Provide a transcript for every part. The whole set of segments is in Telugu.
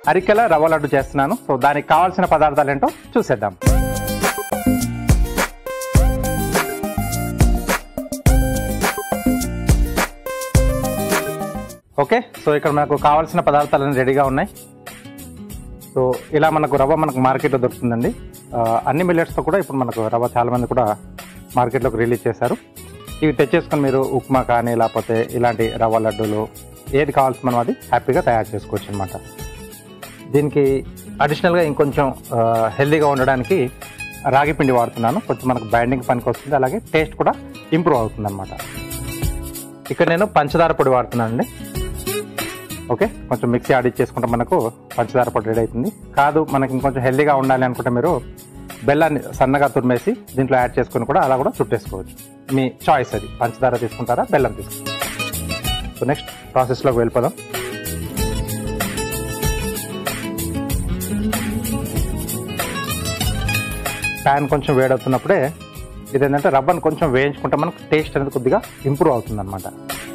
అరికెల రవ్వ లడ్డు చేస్తున్నాను సో దానికి కావాల్సిన పదార్థాలు ఏంటో చూసేద్దాం ఓకే సో ఇక్కడ మనకు కావాల్సిన పదార్థాలన్నీ రెడీగా ఉన్నాయి సో ఇలా మనకు రవ్వ మనకు మార్కెట్లో దొరుకుతుందండి ఆ, అన్ని మిల్లెట్స్తో కూడా ఇప్పుడు మనకు రవ్వ చాలా మంది కూడా మార్కెట్లోకి రిలీజ్ చేశారు ఇవి తెచ్చేసుకొని మీరు ఉప్మా కానీ లేకపోతే ఇలాంటి రవ్వ లడ్డూలు ఏది కావాల్సి మనం అది హ్యాపీగా తయారు చేసుకోవచ్చు అనమాట దీనికి అడిషనల్గా ఇంకొంచెం ఆ, హెల్దీగా ఉండడానికి రాగి పిండి వాడుతున్నాను కొంచెం మనకు బైండింగ్ పనికి వస్తుంది అలాగే టేస్ట్ కూడా ఇంప్రూవ్ అవుతుంది అనమాట ఇక్కడ నేను పంచదార పొడి వాడుతున్నానండి ఓకే కొంచెం మిక్సీ యాడ్ చేసుకుంటే మనకు పంచదార పొడి రెడీ అవుతుంది కాదు మనకి ఇంకొంచెం హెల్దీగా ఉండాలి అనుకుంటే మీరు బెల్లాన్ని సన్నగా తురిమేసి దీంట్లో యాడ్ చేసుకొని కూడా అలా కూడా చుట్టేసుకోవచ్చు మీ చాయిస్ అది పంచదార తీసుకుంటారా బెల్లం తీసుకుంటారా సో నెక్స్ట్ ప్రాసెస్లోకి వెళ్ళిపోదాం ప్యాన్ కొంచెం వేడవుతున్నప్పుడే ఇదేంటంటే రబ్బర్ని కొంచెం వేయించుకుంటే మనకు టేస్ట్ అనేది కొద్దిగా ఇంప్రూవ్ అవుతుంది అనమాట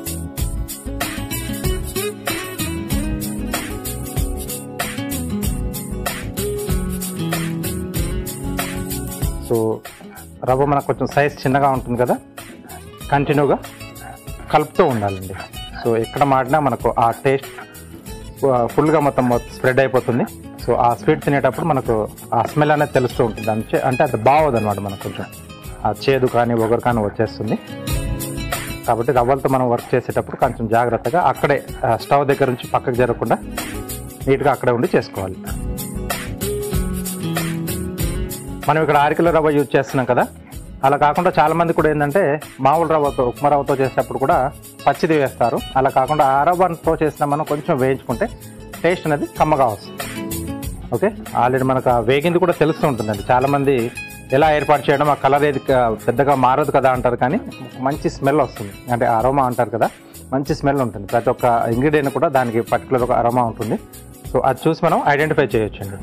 సో రవ్వ మనకు కొంచెం సైజ్ చిన్నగా ఉంటుంది కదా కంటిన్యూగా కలుపుతూ ఉండాలండి సో ఎక్కడ మాడినా మనకు ఆ టేస్ట్ ఫుల్గా మొత్తం స్ప్రెడ్ అయిపోతుంది సో ఆ స్వీట్ తినేటప్పుడు మనకు ఆ స్మెల్ అనేది తెలుస్తూ ఉంటుంది అంటే అంటే అది బాగోదు అనమాట మనకు కొంచెం ఆ చేదు కానీ ఒగరు కానీ వచ్చేస్తుంది కాబట్టి రవ్వలతో మనం వర్క్ చేసేటప్పుడు కొంచెం జాగ్రత్తగా అక్కడే ఆ, స్టవ్ దగ్గర నుంచి పక్కకు జరగకుండా నీట్గా అక్కడే ఉండి చేసుకోవాలి మనం ఇక్కడ ఆరికల రవ్వ యూజ్ చేస్తున్నాం కదా అలా కాకుండా చాలా మంది కూడా ఏంటంటే మామూలు రవ్వతో ఉప్మా రవ్వతో చేసేటప్పుడు కూడా పచ్చిది వేస్తారు అలా కాకుండా ఆ రవ్వతో చేసిన మనం కొంచెం వేయించుకుంటే టేస్ట్ అనేది కమ్మగా వస్తుంది ఓకే ఆల్రెడీ మనకు ఆ వేగింది కూడా తెలుస్తూ ఉంటుందండి చాలా మంది ఎలా ఏర్పాటు చేయడం ఆ కలర్ ఏది క- పెద్దగా మారదు కదా అంటారు కానీ మంచి స్మెల్ వస్తుంది అంటే అరోమా అంటారు కదా మంచి స్మెల్ ఉంటుంది ప్రతి ఒక్క ఇంగ్రీడియంట్ కూడా దానికి పర్టికులర్ ఒక అరోమా ఉంటుంది సో అది చూసి మనం ఐడెంటిఫై చేయొచ్చండి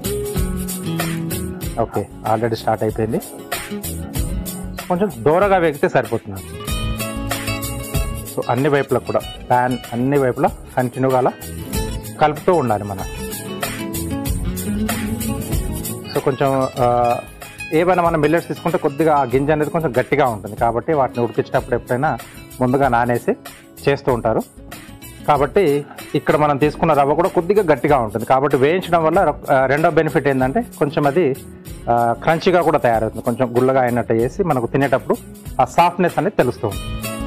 ఓకే ఆల్రెడీ స్టార్ట్ అయిపోయింది కొంచెం దూరగా వేగితే సరిపోతుంది సో అన్ని వైపులకు కూడా ప్యాన్ అన్ని వైపులా కంటిన్యూగా అలా కలుపుతూ ఉండాలి మనం సో కొంచెం ఆ, ఏవైనా మనం మిల్లెట్స్ తీసుకుంటే కొద్దిగా ఆ గింజ అనేది కొంచెం గట్టిగా ఉంటుంది కాబట్టి వాటిని ఉడికించేటప్పుడు ఎప్పుడైనా ముందుగా నానేసి చేస్తూ ఉంటారు కాబట్టి ఇక్కడ మనం తీసుకున్న రవ్వ కూడా కొద్దిగా గట్టిగా ఉంటుంది కాబట్టి వేయించడం వల్ల ఆ, రెండో బెనిఫిట్ ఏంటంటే కొంచెం అది క్రంచిగా కూడా తయారవుతుంది కొంచెం గుల్లగా అయినట్టు చేసి మనకు తినేటప్పుడు ఆ సాఫ్ట్నెస్ అనేది తెలుస్తూ ఉంటుంది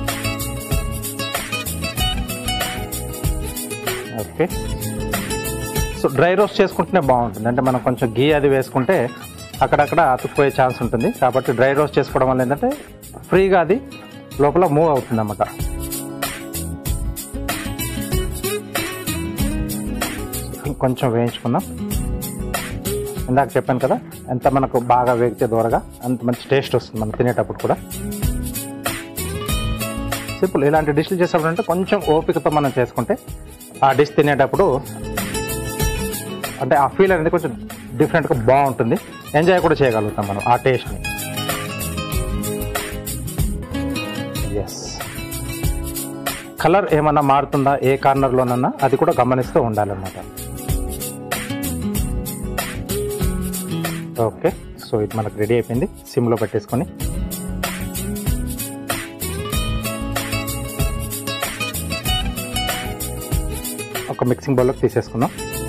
ఓకే సో డ్రై రోస్ట్ చేసుకుంటేనే బాగుంటుంది అంటే మనం కొంచెం గీ అది వేసుకుంటే అక్కడక్కడ అతుక్కుపోయే ఛాన్స్ ఉంటుంది కాబట్టి డ్రై రోస్ట్ చేసుకోవడం వల్ల ఏంటంటే ఫ్రీగా అది లోపల మూవ్ అవుతుంది అన్నమాట కొంచెం వేయించుకుందాం ఇందాక చెప్పాను కదా ఎంత మనకు బాగా వేగితే దూరగా అంత మంచి టేస్ట్ వస్తుంది మనం తినేటప్పుడు కూడా సింపుల్ ఇలాంటి డిష్లు చేసేటప్పుడు అంటే కొంచెం ఓపికతో మనం చేసుకుంటే ఆ డిష్ తినేటప్పుడు అంటే ఆ ఫీల్ అనేది కొంచెం డిఫరెంట్గా బాగుంటుంది ఎంజాయ్ కూడా చేయగలుగుతాం మనం ఆ టేస్ట్ని ఎస్ కలర్ ఏమన్నా మారుతుందా ఏ కార్నర్లోనన్నా అది కూడా గమనిస్తూ ఉండాలన్నమాట ఓకే సో ఇది మనకు రెడీ అయిపోయింది సిమ్లో పెట్టేసుకొని ఒక మిక్సింగ్ బౌల్లోకి తీసేసుకుందాం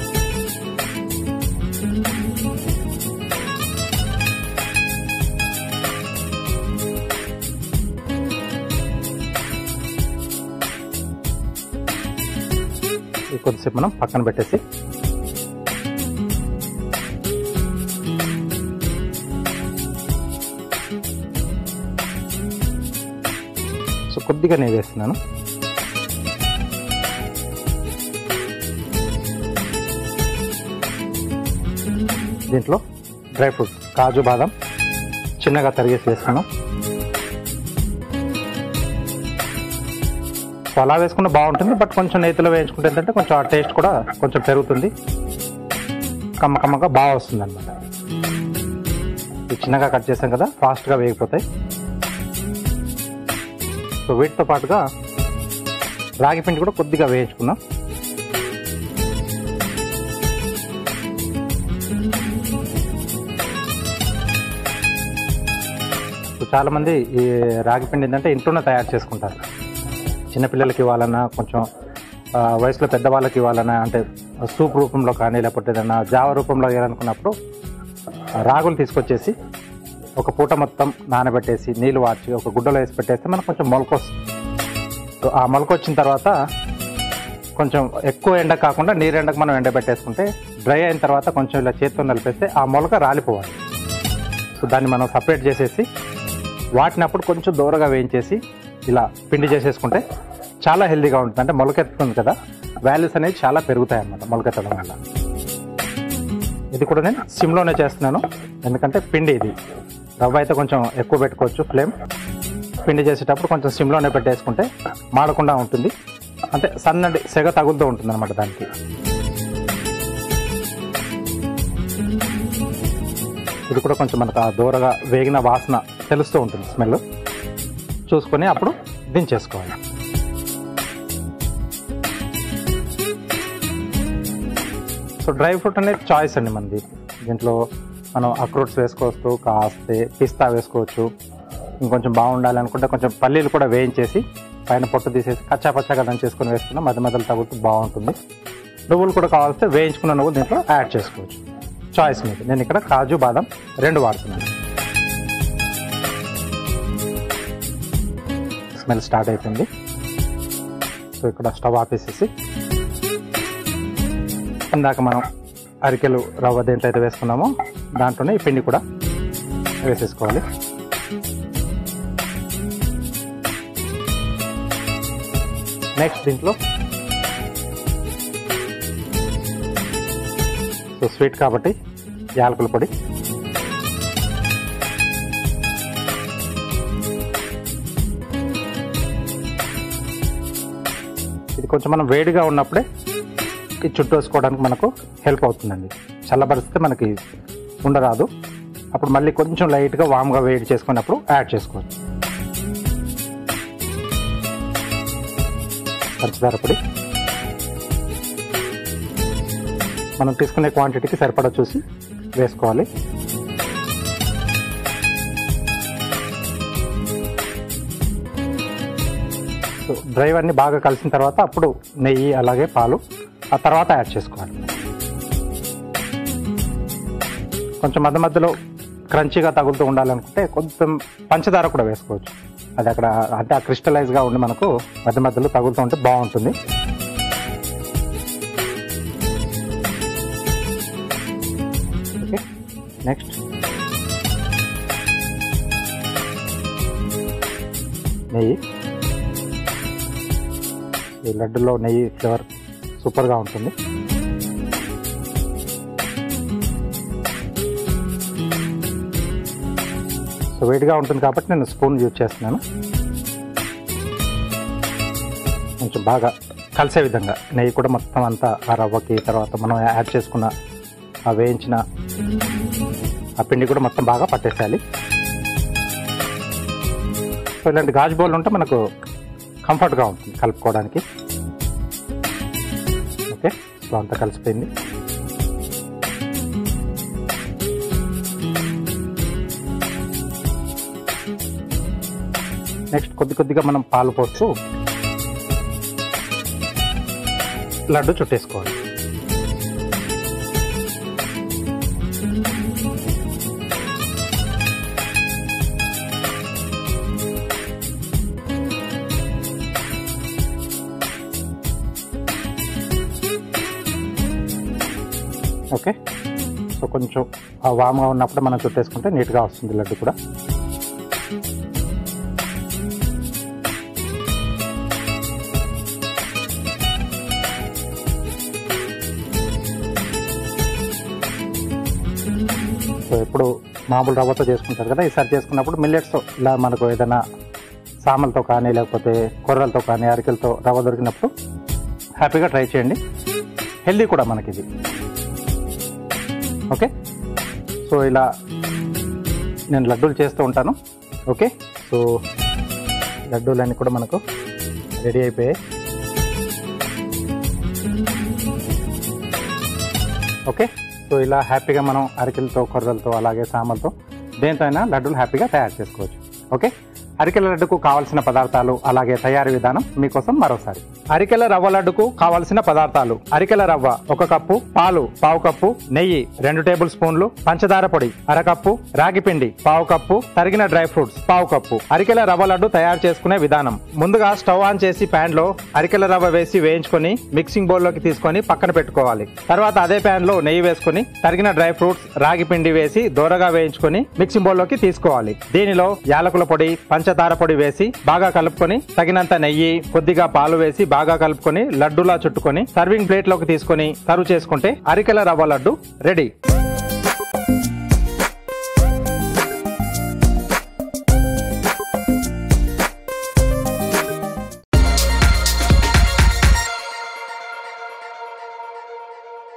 ఇది కొద్దిసేపు మనం పక్కన పెట్టేసి సో కొద్దిగా నెయ్యి వేస్తున్నాను దీంట్లో డ్రై ఫ్రూట్స్ కాజు బాదం చిన్నగా తరిగేసి వేస్తున్నాం సో అలా వేసుకుంటే బాగుంటుంది బట్ కొంచెం నేతిలో వేయించుకుంటే ఏంటంటే కొంచెం ఆ టేస్ట్ కూడా కొంచెం పెరుగుతుంది కమ్మ కమ్మగా బాగా వస్తుంది అనమాట ఇది చిన్నగా కట్ చేసాం కదా ఫాస్ట్గా వేగిపోతాయి సో వీటితో పాటుగా రాగి పిండి కూడా కొద్దిగా వేయించుకుందాం చాలామంది ఈ రాగి పిండి ఏంటంటే ఇంట్లోనే తయారు చేసుకుంటారు చిన్నపిల్లలకి ఇవ్వాలన్నా కొంచెం ఆ, వయసులో పెద్దవాళ్ళకి ఇవ్వాలన్నా అంటే సూప్ రూపంలో కానీ లేకపోతే ఏదైనా జావ రూపంలో వేయాలనుకున్నప్పుడు ఆ, రాగులు తీసుకొచ్చేసి ఒక పూట మొత్తం నానబెట్టేసి నీళ్ళు వార్చి ఒక గుడ్డలో వేసి పెట్టేస్తే మనకు కొంచెం మొలక వస్తుంది సో ఆ మొలక వచ్చిన తర్వాత కొంచెం ఎక్కువ ఎండ కాకుండా నీరు ఎండకు మనం ఎండబెట్టేసుకుంటే డ్రై అయిన తర్వాత కొంచెం ఇలా చేత్తో నలిపేస్తే ఆ మొలక రాలిపోవాలి సో దాన్ని మనం సపరేట్ చేసేసి వాటినప్పుడు కొంచెం దూరగా వేయించేసి ఇలా పిండి చేసేసుకుంటే చాలా హెల్తీగా ఉంటుంది అంటే మొలకెత్తుతుంది కదా వాల్యూస్ అనేవి చాలా పెరుగుతాయి అన్నమాట మొలకెత్తడం వల్ల ఇది కూడా నేను సిమ్లోనే చేస్తున్నాను ఎందుకంటే పిండి ఇది రవ్వ అయితే కొంచెం ఎక్కువ పెట్టుకోవచ్చు ఫ్లేమ్ పిండి చేసేటప్పుడు కొంచెం సిమ్లోనే పెట్టేసుకుంటే మాడకుండా ఉంటుంది అంటే సన్నటి సెగ తగులుతూ ఉంటుంది అనమాట దానికి ఇది కూడా కొంచెం మనకు ఆ దూరగా వేగిన వాసన తెలుస్తూ ఉంటుంది స్మెల్ చూసుకొని అప్పుడు దించేసుకోవాలి సో డ్రై ఫ్రూట్ అనేది చాయిస్ అండి మనది దీంట్లో మనం అక్రూట్స్ వేసుకోవచ్చు కాస్తే పిస్తా వేసుకోవచ్చు ఇంకొంచెం బాగుండాలి అనుకుంటే కొంచెం పల్లీలు కూడా వేయించేసి పైన పొట్టు తీసేసి కచ్చా పచ్చాగా దంచేసుకొని వేసుకున్న మధ్య మధ్యలో తగులుతూ బాగుంటుంది నువ్వులు కూడా కావాల్స్తే వేయించుకున్న నువ్వులు దీంట్లో యాడ్ చేసుకోవచ్చు చాయిస్ మీద నేను ఇక్కడ కాజు బాదం రెండు వాడుతున్నాను స్మెల్ స్టార్ట్ అయిపోయింది సో ఇక్కడ స్టవ్ ఆపేసేసి ఇందాక మనం అరికెలు రవ్వ దేంట్లో అయితే వేసుకున్నామో దాంట్లోనే ఈ పిండి కూడా వేసేసుకోవాలి నెక్స్ట్ దీంట్లో సో స్వీట్ కాబట్టి యాలకుల పొడి ఇది కొంచెం మనం వేడిగా ఉన్నప్పుడే ఇది చుట్టూ వేసుకోవడానికి మనకు హెల్ప్ అవుతుందండి చల్లబరిస్తే మనకి ఉండరాదు అప్పుడు మళ్ళీ కొంచెం లైట్గా వామ్గా వేడి చేసుకున్నప్పుడు యాడ్ చేసుకోవచ్చు పంచదార పొడి మనం తీసుకునే క్వాంటిటీకి సరిపడా చూసి వేసుకోవాలి సో డ్రై అన్ని బాగా కలిసిన తర్వాత అప్పుడు నెయ్యి అలాగే పాలు ఆ తర్వాత యాడ్ చేసుకోవాలి కొంచెం మధ్య మధ్యలో క్రంచీగా తగులుతూ ఉండాలనుకుంటే కొంచెం పంచదార కూడా వేసుకోవచ్చు అది అక్కడ అంటే ఆ క్రిస్టలైజ్గా ఉండి మనకు మధ్య మధ్యలో తగులుతూ ఉంటే బాగుంటుంది ఓకే నెక్స్ట్ నెయ్యి ఈ లడ్డులో నెయ్యి ఫ్లేవర్ సూపర్గా ఉంటుంది సో వేడిగా ఉంటుంది కాబట్టి నేను స్పూన్ యూజ్ చేస్తున్నాను కొంచెం బాగా కలిసే విధంగా నెయ్యి కూడా మొత్తం అంతా ఆ రవ్వకి తర్వాత మనం యాడ్ చేసుకున్న ఆ వేయించిన ఆ పిండి కూడా మొత్తం బాగా పట్టేసేయాలి సో ఇలాంటి గాజు బౌల్ ఉంటే మనకు కంఫర్ట్గా ఉంటుంది కలుపుకోవడానికి ఓకే సో అంతా కలిసిపోయింది నెక్స్ట్ కొద్ది కొద్దిగా మనం పాలు పోస్తూ లడ్డు చుట్టేసుకోవాలి ఓకే సో కొంచెం ఆ వామ్గా ఉన్నప్పుడు మనం చుట్టేసుకుంటే నీట్గా వస్తుంది లడ్డు కూడా సో ఎప్పుడు మామూలు రవ్వతో చేసుకుంటారు కదా ఈసారి చేసుకున్నప్పుడు మిల్లెట్స్తో ఇలా మనకు ఏదైనా సామలతో కానీ లేకపోతే కొర్రలతో కానీ అరికెలతో రవ్వ దొరికినప్పుడు హ్యాపీగా ట్రై చేయండి హెల్దీ కూడా మనకి ఇది ఓకే సో ఇలా నేను లడ్డూలు చేస్తూ ఉంటాను ఓకే సో లడ్డూలన్నీ కూడా మనకు రెడీ అయిపోయాయి ఓకే సో ఇలా హ్యాపీగా మనం అరికెలతో కొర్రలతో అలాగే సామలతో దేంతో అయినా లడ్డూలు హ్యాపీగా తయారు చేసుకోవచ్చు ఓకే అరికెల లడ్డుకు కావలసిన పదార్థాలు అలాగే తయారీ విధానం మీకోసం మరోసారి అరికెల రవ్వ లడ్డుకు కావలసిన పదార్థాలు అరికెల రవ్వ ఒక కప్పు పాలు పావు కప్పు నెయ్యి రెండు టేబుల్ స్పూన్లు పంచదార పొడి అరకప్పు రాగి పిండి పావు కప్పు తరిగిన డ్రై ఫ్రూట్స్ పావు కప్పు అరికెల రవ్వ లడ్డు తయారు చేసుకునే విధానం ముందుగా స్టవ్ ఆన్ చేసి ప్యాన్ లో అరికెల రవ్వ వేసి వేయించుకొని మిక్సింగ్ బౌల్ లోకి తీసుకొని పక్కన పెట్టుకోవాలి తర్వాత అదే ప్యాన్ లో నెయ్యి వేసుకొని తరిగిన డ్రై ఫ్రూట్స్ రాగి పిండి వేసి దోరగా వేయించుకొని మిక్సింగ్ బౌల్ లోకి తీసుకోవాలి దీనిలో యాలకుల పొడి పంచదార పొడి వేసి బాగా కలుపుకొని తగినంత నెయ్యి కొద్దిగా పాలు వేసి బాగా కలుపుకొని లడ్డులా చుట్టుకొని సర్వింగ్ ప్లేట్ లోకి తీసుకొని సర్వ్ చేసుకుంటే అరికెల రవ్వ లడ్డు రెడీ